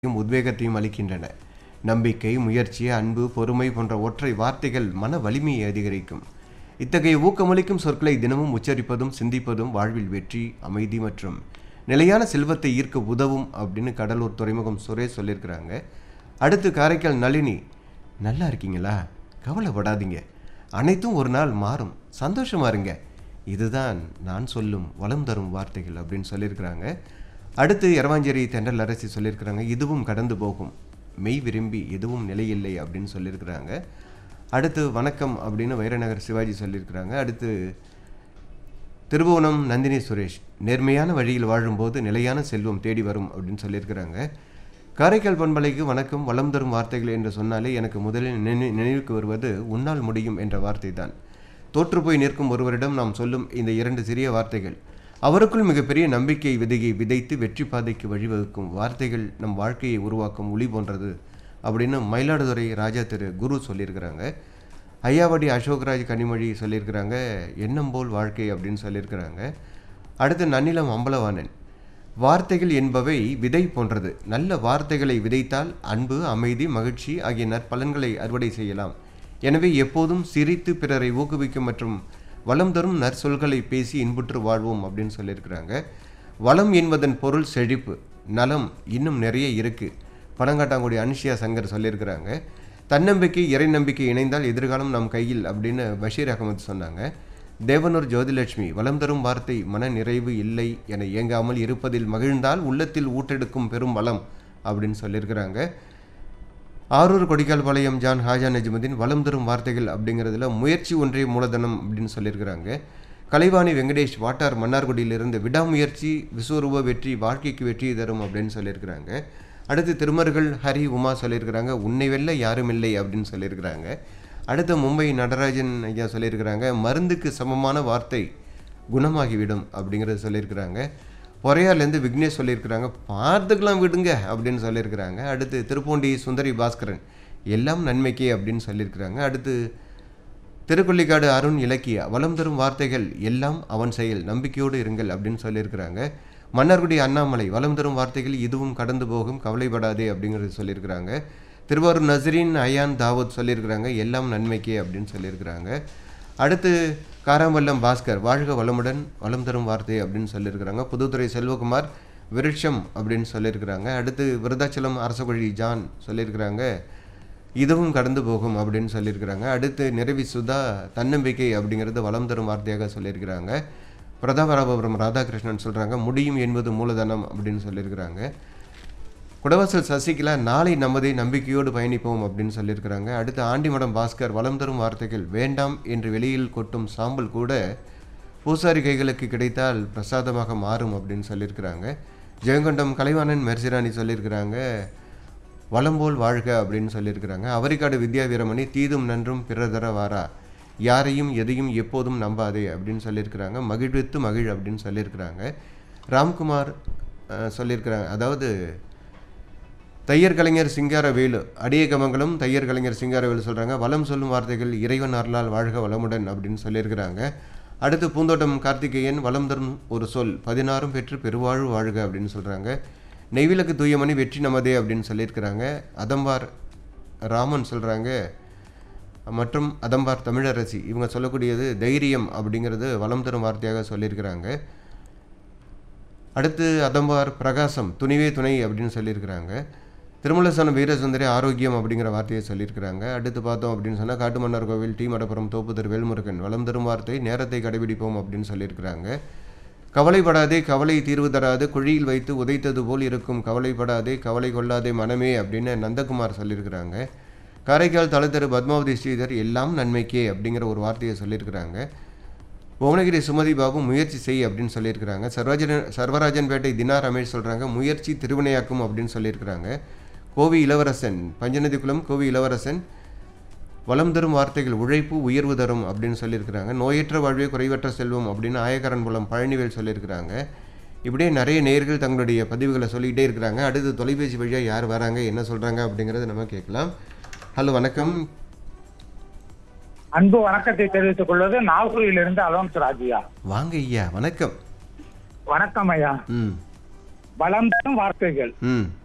யும் உத்வேகத்தையும் அளிக்கின்றன நம்பிக்கை முயற்சி அன்பு பொறுமை போன்ற ஒற்றை வார்த்தைகள் மன வலிமையை அதிகரிக்கும் இத்தகைய ஊக்கமளிக்கும் சொற்களை தினமும் உச்சரிப்பதும் சிந்திப்பதும் வாழ்வில் வெற்றி அமைதி மற்றும் நிலையான செல்வத்தை ஈர்க்க உதவும் அப்படின்னு கடலூர் துறைமுகம் சுரேஷ் சொல்லியிருக்கிறாங்க அடுத்து காரைக்கால் நளினி நல்லா இருக்கீங்களா கவலைப்படாதீங்க அனைத்தும் ஒரு நாள் மாறும் சந்தோஷமா இருங்க இதுதான் நான் சொல்லும் வளம் தரும் வார்த்தைகள் அப்படின்னு சொல்லியிருக்கிறாங்க அடுத்து எரவாஞ்சேரி தென்றல் அரசி சொல்லியிருக்கிறாங்க இதுவும் கடந்து போகும் மெய் விரும்பி எதுவும் நிலையில்லை அப்படின்னு சொல்லியிருக்கிறாங்க அடுத்து வணக்கம் அப்படின்னு வைரநகர் சிவாஜி சொல்லியிருக்கிறாங்க அடுத்து திருபுவனம் நந்தினி சுரேஷ் நேர்மையான வழியில் வாழும்போது நிலையான செல்வம் தேடி வரும் அப்படின்னு சொல்லியிருக்கிறாங்க காரைக்கால் பண்பலைக்கு வணக்கம் வளம் தரும் வார்த்தைகள் என்று சொன்னாலே எனக்கு முதலில் நினை நினைவுக்கு வருவது உன்னால் முடியும் என்ற வார்த்தை தான் தோற்றுப்போய் நிற்கும் ஒருவரிடம் நாம் சொல்லும் இந்த இரண்டு சிறிய வார்த்தைகள் அவருக்குள் மிகப்பெரிய நம்பிக்கை விதையை விதைத்து வெற்றி பாதைக்கு வழிவகுக்கும் வார்த்தைகள் நம் வாழ்க்கையை உருவாக்கும் ஒளி போன்றது அப்படின்னு மயிலாடுதுறை ராஜா திரு குரு சொல்லியிருக்கிறாங்க ஐயாவடி அசோக்ராஜ் கனிமொழி சொல்லியிருக்கிறாங்க எண்ணம் போல் வாழ்க்கை அப்படின்னு சொல்லியிருக்கிறாங்க அடுத்து நன்னிலம் அம்பலவாணன் வார்த்தைகள் என்பவை விதை போன்றது நல்ல வார்த்தைகளை விதைத்தால் அன்பு அமைதி மகிழ்ச்சி ஆகிய நற்பலன்களை அறுவடை செய்யலாம் எனவே எப்போதும் சிரித்து பிறரை ஊக்குவிக்கும் மற்றும் வளம் தரும் நற்சொல்களை பேசி இன்புற்று வாழ்வோம் அப்படின்னு சொல்லியிருக்கிறாங்க வளம் என்பதன் பொருள் செழிப்பு நலம் இன்னும் நிறைய இருக்கு பனங்காட்டாங்குடி அனுஷியா சங்கர் சொல்லியிருக்கிறாங்க தன்னம்பிக்கை இறை நம்பிக்கை இணைந்தால் எதிர்காலம் நம் கையில் அப்படின்னு பஷீர் அகமது சொன்னாங்க தேவனூர் ஜோதிலட்சுமி வளம் தரும் வார்த்தை மன நிறைவு இல்லை என இயங்காமல் இருப்பதில் மகிழ்ந்தால் உள்ளத்தில் ஊட்டெடுக்கும் பெரும் வளம் அப்படின்னு சொல்லியிருக்கிறாங்க ஆரூர் கொடிக்கால்பாளையம் ஜான் ஹாஜா நஜ்முதீன் வளம் தரும் வார்த்தைகள் அப்படிங்கிறதுல முயற்சி ஒன்றே மூலதனம் அப்படின்னு சொல்லியிருக்கிறாங்க கலைவாணி வெங்கடேஷ் வாட்டார் மன்னார்குடியிலிருந்து விடாமுயற்சி விஸ்வரூப வெற்றி வாழ்க்கைக்கு வெற்றி தரும் அப்படின்னு சொல்லியிருக்கிறாங்க அடுத்து திருமருகள் ஹரி உமா சொல்லியிருக்கிறாங்க உன்னை வெல்ல யாரும் இல்லை அப்படின்னு சொல்லியிருக்கிறாங்க அடுத்து மும்பை நடராஜன் ஐயா சொல்லியிருக்கிறாங்க மருந்துக்கு சமமான வார்த்தை குணமாகிவிடும் அப்படிங்கிறத சொல்லியிருக்கிறாங்க பொறையார்லேருந்து விக்னேஷ் சொல்லியிருக்கிறாங்க பார்த்துக்கலாம் விடுங்க அப்படின்னு சொல்லியிருக்கிறாங்க அடுத்து திருப்பூண்டி சுந்தரி பாஸ்கரன் எல்லாம் நன்மைக்கே அப்படின்னு சொல்லியிருக்கிறாங்க அடுத்து திருக்கொள்ளிக்காடு அருண் இலக்கியா வளம் தரும் வார்த்தைகள் எல்லாம் அவன் செயல் நம்பிக்கையோடு இருங்கள் அப்படின்னு சொல்லியிருக்கிறாங்க மன்னர்குடி அண்ணாமலை வளம் தரும் வார்த்தைகள் இதுவும் கடந்து போகும் கவலைப்படாதே அப்படிங்கிறது சொல்லியிருக்கிறாங்க திருவாரூர் நசரீன் அயான் தாவூத் சொல்லியிருக்கிறாங்க எல்லாம் நன்மைக்கே அப்படின்னு சொல்லியிருக்கிறாங்க அடுத்து காராம்பல்லம் பாஸ்கர் வாழ்க வளமுடன் வளம் தரும் வார்த்தை அப்படின்னு சொல்லியிருக்கிறாங்க புதுத்துறை செல்வகுமார் விருட்சம் அப்படின்னு சொல்லியிருக்கிறாங்க அடுத்து விருதாச்சலம் அரசகுழி ஜான் சொல்லியிருக்கிறாங்க இதுவும் கடந்து போகும் அப்படின்னு சொல்லியிருக்கிறாங்க அடுத்து நிறைவி சுதா தன்னம்பிக்கை அப்படிங்கிறது வளம் தரும் வார்த்தையாக சொல்லியிருக்கிறாங்க பிரதாபராபபுரம் ராதாகிருஷ்ணன் சொல்கிறாங்க முடியும் என்பது மூலதனம் அப்படின்னு சொல்லியிருக்கிறாங்க குடவாசல் சசிகலா நாளை நமதை நம்பிக்கையோடு பயணிப்போம் அப்படின்னு சொல்லியிருக்கிறாங்க அடுத்து ஆண்டிமடம் பாஸ்கர் வளம் தரும் வார்த்தைகள் வேண்டாம் என்று வெளியில் கொட்டும் சாம்பல் கூட பூசாரி கைகளுக்கு கிடைத்தால் பிரசாதமாக மாறும் அப்படின்னு சொல்லியிருக்கிறாங்க ஜெயங்கொண்டம் கலைவாணன் மெர்சிராணி சொல்லியிருக்கிறாங்க வளம்போல் வாழ்க அப்படின்னு சொல்லியிருக்கிறாங்க அவரிக்காடு வித்யா வீரமணி தீதும் நன்றும் பிறர் தர வாரா யாரையும் எதையும் எப்போதும் நம்பாதே அப்படின்னு சொல்லியிருக்கிறாங்க மகிழ்வித்து மகிழ் அப்படின்னு சொல்லியிருக்கிறாங்க ராம்குமார் அஹ், சொல்லியிருக்கிறாங்க அதாவது தையர் கலைஞர் சிங்காரவேலு அடியகமங்கலம் தையர் கலைஞர் சிங்காரவேலு சொல்கிறாங்க வளம் சொல்லும் வார்த்தைகள் இறைவன் அருளால் வாழ்க வளமுடன் அப்படின்னு சொல்லியிருக்கிறாங்க அடுத்து பூந்தோட்டம் கார்த்திகேயன் வளம் தரும் ஒரு சொல் பதினாறும் பெற்று பெருவாழ்வு வாழ்க அப்படின்னு சொல்கிறாங்க நெய்விளக்கு தூயமணி வெற்றி நமதே அப்படின்னு சொல்லியிருக்கிறாங்க அதம்பார் ராமன் சொல்கிறாங்க மற்றும் அதம்பார் தமிழரசி இவங்க சொல்லக்கூடியது தைரியம் அப்படிங்கிறது வளம் தரும் வார்த்தையாக சொல்லியிருக்கிறாங்க அடுத்து அதம்பார் பிரகாசம் துணிவே துணை அப்படின்னு சொல்லியிருக்கிறாங்க திருமலசனம் வீரசுந்தரி ஆரோக்கியம் அப்படிங்கிற வார்த்தையை சொல்லியிருக்கிறாங்க அடுத்து பார்த்தோம் அப்படின்னு சொன்னால் காட்டுமன்னார் கோவில் டி மடப்புறம் தோப்புதர் வேல்முருகன் வளம் தரும் வார்த்தை நேரத்தை கடைபிடிப்போம் அப்படின்னு சொல்லியிருக்கிறாங்க கவலைப்படாதே கவலை தீர்வு தராது குழியில் வைத்து உதைத்தது போல் இருக்கும் கவலைப்படாதே கவலை கொள்ளாதே மனமே அப்படின்னு நந்தகுமார் சொல்லியிருக்கிறாங்க காரைக்கால் தலத்தரு பத்மாவதி ஸ்ரீதர் எல்லாம் நன்மைக்கே அப்படிங்கிற ஒரு வார்த்தையை சொல்லியிருக்கிறாங்க புவனகிரி சுமதி பாபு முயற்சி செய் அப்படின்னு சொல்லியிருக்கிறாங்க சர்வஜன சர்வராஜன்பேட்டை தினா ரமேஷ் சொல்கிறாங்க முயற்சி திருவினையாக்கும் அப்படின்னு சொல்லியிருக்கிறாங்க கோவி இளவரசன் பஞ்சநதிக்குளம் கோவி இளவரசன் வளம் தரும் வார்த்தைகள் உழைப்பு உயர்வு தரும் அப்படின்னு சொல்லியிருக்கிறாங்க நோயற்ற வாழ்வே குறைவற்ற செல்வம் அப்படின்னு ஆயக்கரன் மூலம் பழனிவேல் சொல்லியிருக்கிறாங்க இப்படியே நிறைய நேயர்கள் தங்களுடைய பதிவுகளை சொல்லிக்கிட்டே இருக்கிறாங்க அடுத்து தொலைபேசி வழியாக யார் வராங்க என்ன சொல்கிறாங்க அப்படிங்கிறத நம்ம கேட்கலாம் ஹலோ வணக்கம் அன்பு வணக்கத்தை தெரிவித்துக் கொள்வது நாகூரிலிருந்து அலோன்ஸ் ராஜியா வாங்க ஐயா வணக்கம் வணக்கம் ஐயா ம் வளம் தரும் வார்த்தைகள் ம்